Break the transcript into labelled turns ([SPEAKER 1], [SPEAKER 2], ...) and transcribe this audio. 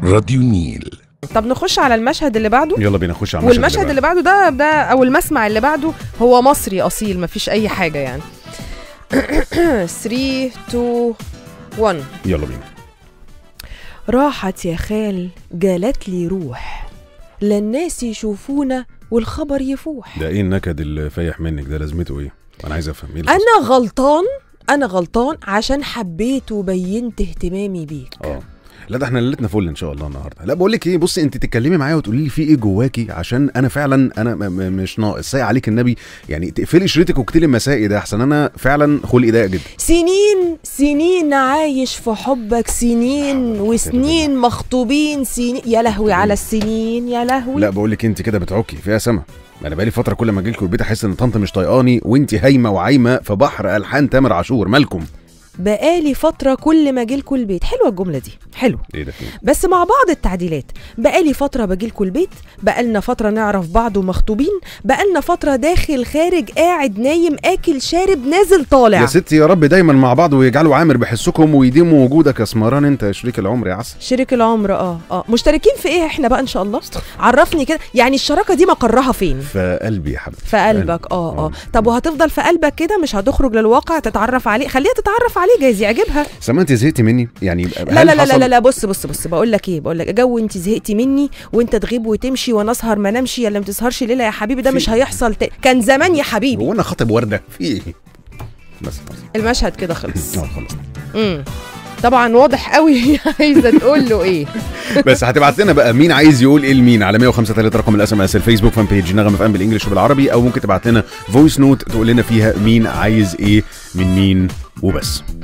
[SPEAKER 1] راديو نيل
[SPEAKER 2] طب نخش على المشهد اللي بعده
[SPEAKER 3] يلا بينا نخش على المشهد
[SPEAKER 2] والمشهد اللي بعده ده ده او المسمع اللي بعده هو مصري اصيل مفيش اي حاجه يعني 3 2 1
[SPEAKER 3] يلا بينا
[SPEAKER 2] راحت يا خال جالت لي روح لا الناس يشوفونا والخبر يفوح
[SPEAKER 3] ده ايه النكد اللي فايح منك ده لازمته ايه انا عايز افهم ايه اللي حصل؟
[SPEAKER 2] انا غلطان انا غلطان عشان حبيت وبينت اهتمامي بيك
[SPEAKER 3] اه لا ده احنا ليلتنا فل ان شاء الله النهارده لا بقول لك ايه بصي انت تتكلمي معايا وتقولي لي في ايه جواكي عشان انا فعلا انا م- م- مش ناقص ساي عليك النبي يعني تقفلي شريطك وكتلي مسائي ده احسن انا فعلا خلقي ضيق جدا
[SPEAKER 2] سنين سنين عايش في حبك سنين وسنين مخطوبين سنين يا لهوي على السنين يا لهوي
[SPEAKER 3] لا بقول لك انت كده بتعكي فيها سما ما انا بقالي فتره كل ما اجي لكم البيت احس ان طنط مش طايقاني وانت هايمه وعايمه في بحر الحان تامر عاشور مالكم
[SPEAKER 2] بقالي فترة كل ما اجيلكوا البيت حلوة الجملة دي حلو
[SPEAKER 3] ايه ده فين
[SPEAKER 2] بس مع بعض التعديلات بقالي فترة بجيلكوا البيت بقالنا فترة نعرف بعض ومخطوبين بقالنا فترة داخل خارج قاعد نايم اكل شارب نازل طالع
[SPEAKER 3] يا ستي يا رب دايما مع بعض ويجعلوا عامر بحسكم ويديموا وجودك يا سمران انت يا شريك العمر يا عسل
[SPEAKER 2] شريك العمر اه اه مشتركين في ايه احنا بقى ان شاء الله عرفني كده يعني الشراكة دي مقرها فين
[SPEAKER 3] في قلبي يا حبيبي
[SPEAKER 2] في قلبك اه اه طب وهتفضل في قلبك كده مش هتخرج للواقع تتعرف عليه خليها تتعرف عليه جايز يعجبها
[SPEAKER 3] سما انت زهقتي مني يعني
[SPEAKER 2] لا
[SPEAKER 3] هل
[SPEAKER 2] لا لا,
[SPEAKER 3] حصل-
[SPEAKER 2] لا لا بص بص بص بقول لك ايه بقول لك جو انت زهقتي مني وانت تغيب وتمشي وانا اسهر ما نمشي يلا ما تسهرش ليله يا حبيبي ده
[SPEAKER 3] في-
[SPEAKER 2] مش هيحصل تاني كان زمان يا حبيبي
[SPEAKER 3] هو انا خاطب ورده في ايه بس خلاص
[SPEAKER 2] المشهد كده خلص
[SPEAKER 3] اه خلاص
[SPEAKER 2] امم طبعا واضح قوي هي عايزه تقول له ايه
[SPEAKER 3] بس هتبعت لنا بقى مين عايز يقول ايه لمين على 105 3 رقم الاس ام اس الفيسبوك فان بيج نغمه فان بالانجلش وبالعربي او ممكن تبعت لنا فويس نوت تقول لنا فيها مين عايز ايه من مين وبس